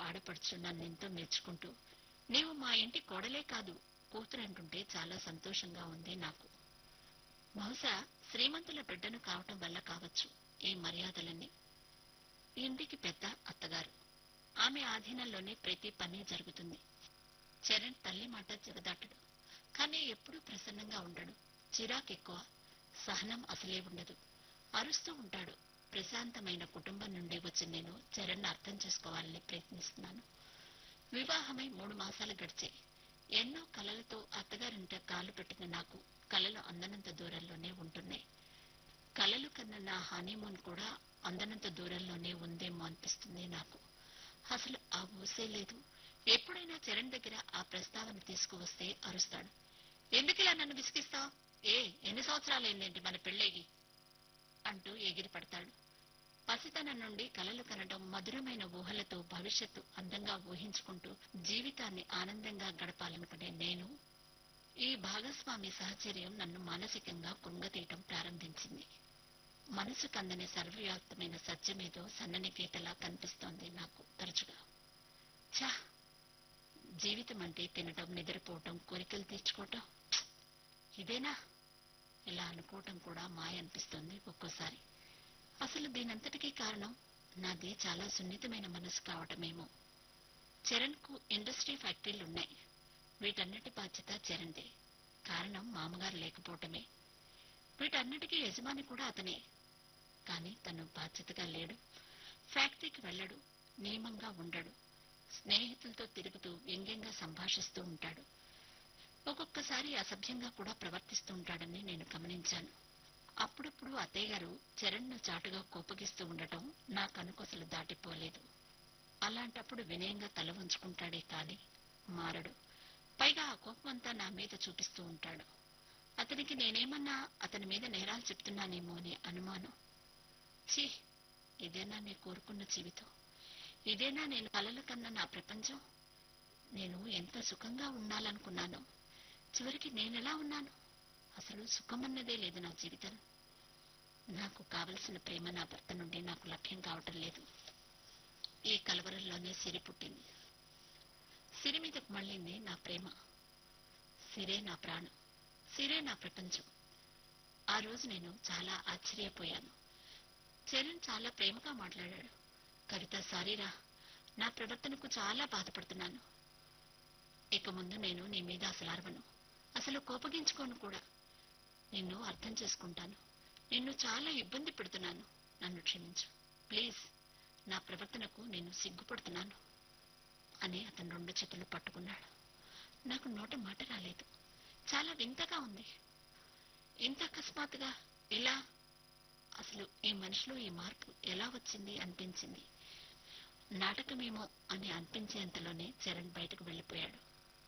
ఆడపడుచు నన్నెంతో మెచ్చుకుంటూ నీవు మా ఇంటి కోడలే కాదు కూతురు అంటుంటే చాలా సంతోషంగా ఉంది నాకు బహుశా శ్రీమంతుల బిడ్డను కావటం వల్ల కావచ్చు ఈ మర్యాదలన్నీ ఇంటికి పెద్ద అత్తగారు ఆమె ఆధీనంలోనే ప్రతి పని జరుగుతుంది చరణ్ తల్లి మాట జగదాటడు కానీ ఎప్పుడూ ప్రసన్నంగా ఉండడు చిరాకెక్కువ సహనం అసలే ఉండదు అరుస్తూ ఉంటాడు ప్రశాంతమైన కుటుంబం నుండి వచ్చిన నేను చరణ్ అర్థం చేసుకోవాలని ప్రయత్నిస్తున్నాను వివాహమై మూడు మాసాలు గడిచాయి ఎన్నో కలలతో అత్తగారింట కాలు పెట్టిన నాకు కలలు అందనంత దూరంలోనే ఉంటున్నాయి కలలు కన్న నా హనీమూన్ కూడా అందనంత దూరంలోనే ఉందేమో అనిపిస్తుంది నాకు అసలు ఆ ఊసే లేదు ఎప్పుడైనా చరణ్ దగ్గర ఆ ప్రస్తావన తీసుకువస్తే అరుస్తాడు ఎందుకిలా నన్ను విసిగిస్తావు ఏ ఎన్ని సంవత్సరాలైందేంటి మన పెళ్ళేగి అంటూ ఎగిరి పడతాడు పసితనం నుండి కలలు కనడం మధురమైన ఊహలతో భవిష్యత్తు అందంగా ఊహించుకుంటూ జీవితాన్ని ఆనందంగా గడపాలనుకునే నేను ఈ భాగస్వామి సహచర్యం నన్ను మానసికంగా కుంగతీయటం ప్రారంభించింది మనసు కందని సర్వవ్యాప్తమైన సత్యమేదో సన్నని గీతలా కనిపిస్తోంది నాకు తరచుగా ఛా జీవితం అంటే తినటం నిద్రపోవటం కోరికలు తీర్చుకోవటం ఛ్! ఇదేనా ఇలా అనుకోవటం కూడా మాయ అనిపిస్తుంది ఒక్కోసారి అసలు దీనంతటికీ కారణం నాది చాలా సున్నితమైన మనసు కావటమేమో చరణ్ కు ఇండస్ట్రీ ఫ్యాక్టరీలున్నాయి వీటన్నిటి బాధ్యత చరణ్దే కారణం మామగారు లేకపోవటమే వీటన్నిటికీ యజమాని కూడా అతనే కానీ తను బాధ్యతగా లేడు ఫ్యాక్టరీకి వెళ్ళడు నియమంగా ఉండడు స్నేహితులతో తిరుగుతూ వ్యంగ్యంగా సంభాషిస్తూ ఉంటాడు ఒక్కొక్కసారి అసభ్యంగా కూడా ప్రవర్తిస్తూ ఉంటాడని నేను గమనించాను అప్పుడప్పుడు అత్తయ్య గారు చరణ్ను చాటుగా కోపగిస్తూ ఉండటం నా కనుకొసలు దాటిపోలేదు అలాంటప్పుడు వినయంగా తల ఉంచుకుంటాడే కాని మారడు పైగా ఆ కోపమంతా నా మీద చూపిస్తూ ఉంటాడు అతనికి నేనేమన్నా అతని మీద నేరాలు చెప్తున్నానేమో అని అనుమానం ఛీ ఇదేనా నేను కోరుకున్న జీవితం ఇదేనా నేను కలల కన్నా నా ప్రపంచం నేను ఎంత సుఖంగా ఉండాలనుకున్నాను చివరికి నేనెలా ఉన్నాను అసలు సుఖమన్నదే లేదు నా జీవితం నాకు కావలసిన ప్రేమ నా భర్త నుండి నాకు లభ్యం కావటం లేదు ఈ కలవరంలోనే సిరి పుట్టింది సిరి మీదకు మళ్ళింది నా ప్రేమ సిరే నా ప్రాణం సిరే నా ప్రపంచం ఆ రోజు నేను చాలా ఆశ్చర్యపోయాను చరణ్ చాలా ప్రేమగా మాట్లాడాడు కవిత సారీరా నా ప్రవర్తనకు చాలా బాధపడుతున్నాను ఇక ముందు నేను నీ మీద అసలు అరవను అసలు కోపగించుకోను కూడా నిన్ను అర్థం చేసుకుంటాను నిన్ను చాలా ఇబ్బంది పెడుతున్నాను నన్ను క్షమించు ప్లీజ్ నా ప్రవర్తనకు నేను సిగ్గుపడుతున్నాను అని అతను రెండు చేతులు పట్టుకున్నాడు నాకు నోట మాట రాలేదు చాలా వింతగా ఉంది ఇంత అకస్మాత్తుగా ఇలా అసలు ఈ మనిషిలో ఈ మార్పు ఎలా వచ్చింది అనిపించింది నాటకమేమో అని అనిపించేంతలోనే చరణ్ బయటకు వెళ్ళిపోయాడు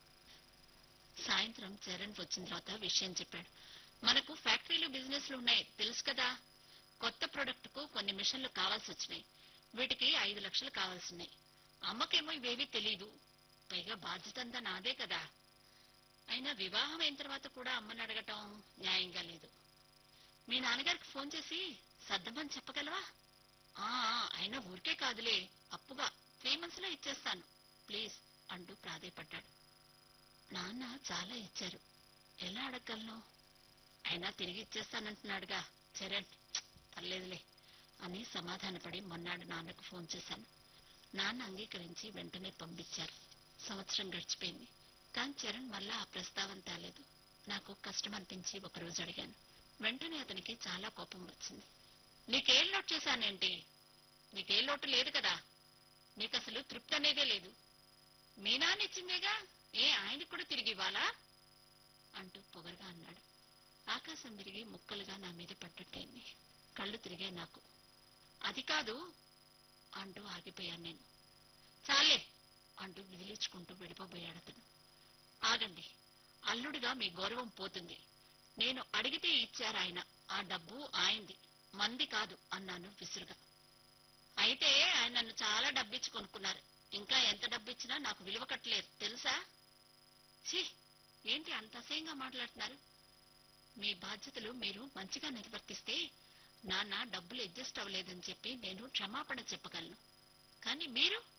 సాయంత్రం చరణ్ వచ్చిన తర్వాత విషయం చెప్పాడు మనకు ఫ్యాక్టరీలు బిజినెస్లు ఉన్నాయి తెలుసు కదా కొత్త ప్రొడక్ట్ కు కొన్ని మిషన్లు కావాల్సి వచ్చినాయి వీటికి ఐదు లక్షలు కావాల్సినాయి అమ్మకేమో ఇవేవి తెలీదు పైగా బాధ్యత అంతా నాదే కదా అయినా వివాహం అయిన తర్వాత కూడా అమ్మని అడగటం న్యాయంగా లేదు మీ నాన్నగారికి ఫోన్ చేసి సర్దమని చెప్పగలవా ఆ ఆ, అయినా ఊరికే కాదులే అప్పుగా త్రీ మంత్స్ లో ఇచ్చేస్తాను ప్లీజ్ అంటూ ప్రాధేయపడ్డాడు నాన్న చాలా ఇచ్చారు ఎలా అడగగలను అయినా తిరిగి ఇచ్చేస్తానంటున్నాడుగా చరణ్ "ఛ్, పర్లేదులే అని సమాధానపడి మొన్నాడు నాన్నకు ఫోన్ చేశాను నాన్న అంగీకరించి వెంటనే పంపించారు సంవత్సరం గడిచిపోయింది కానీ చరణ్ మళ్ళా ఆ ప్రస్తావన తేలేదు నాకు కష్టం అనిపించి ఒకరోజు అడిగాను వెంటనే అతనికి చాలా కోపం వచ్చింది నీకేం లోటు చేశానేంటి నీకేం లోటు లేదు కదా నీకు అసలు తృప్తి అనేదే లేదు మీ నాన్న ఇచ్చిందేగా ఏ ఆయనకు కూడా తిరిగి ఇవ్వాలా అంటూ పొగరుగా అన్నాడు ఆకాశం తిరిగి ముక్కలుగా నా మీద పడ్డట్టయింది కళ్ళు తిరిగాయి నాకు అది కాదు అంటూ ఆగిపోయాను నేను చాలే అంటూ విదిలించుకుంటూ వెళ్ళిపోబోయాడు అతను ఆగండి అల్లుడిగా మీ గౌరవం పోతుంది నేను అడిగితే ఇచ్చారు ఆయన ఆ డబ్బు ఆయింది మంది కాదు అన్నాను విసురుగా అయితే ఆయన నన్ను చాలా డబ్బిచ్చి కొనుక్కున్నారు ఇంకా ఎంత డబ్బిచ్చినా నాకు విలువ కట్టలేదు తెలుసా ఛీ ఏంటి అంత అసహ్యంగా మాట్లాడుతున్నారు మీ బాధ్యతలు మీరు మంచిగా నిర్వర్తిస్తే నాన్న డబ్బులు అడ్జస్ట్ అవ్వలేదని చెప్పి నేను క్షమాపణ చెప్పగలను కానీ మీరు